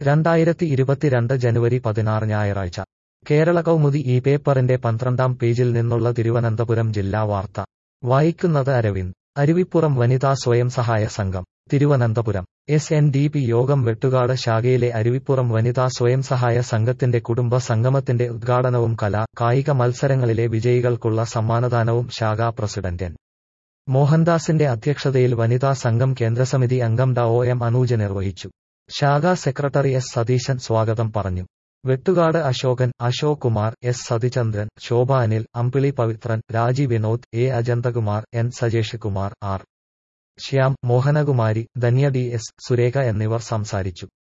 രണ്ടായിരത്തി ഇരുപത്തിരണ്ട് ജനുവരി പതിനാറ് ഞായറാഴ്ച കേരള കൗമുദി ഈ പേപ്പറിന്റെ പന്ത്രണ്ടാം പേജിൽ നിന്നുള്ള തിരുവനന്തപുരം ജില്ലാ വാർത്ത വായിക്കുന്നത് അരവിന്ദ് അരുവിപ്പുറം വനിതാ സ്വയം സഹായ സംഘം Thiruvananthapuram S N D P യോഗം വെട്ടുകാട് ശാഖയിലെ അരുവിപ്പുറം വനിതാ സ്വയം സഹായ സംഘത്തിന്റെ കുടുംബ സംഗമത്തിന്റെ ഉദ്ഘാടനവും കലാ കായിക മത്സരങ്ങളിലെ വിജയികൾക്കുള്ള സമ്മാനദാനവും ശാഖാ പ്രസിഡന്റ് എൻ മോഹൻദാസിന്റെ അധ്യക്ഷതയിൽ വനിതാ സംഘം കേന്ദ്രസമിതി അംഗം ഡ ഒ എം അനൂജ് നിർവഹിച്ചു ശാഖാ സെക്രട്ടറി എസ് സതീശൻ സ്വാഗതം പറഞ്ഞു വെട്ടുകാട് അശോകൻ അശോക് കുമാർ എസ് സതിചന്ദ്രൻ ശോഭ അനിൽ അമ്പിളി പവിത്രൻ രാജി വിനോദ് എ അജന്തകുമാർ എൻ സജേഷ് കുമാർ ആർ ശ്യാം മോഹനകുമാരി ധന്യ ഡി എസ് സുരേഖ എന്നിവർ സംസാരിച്ചു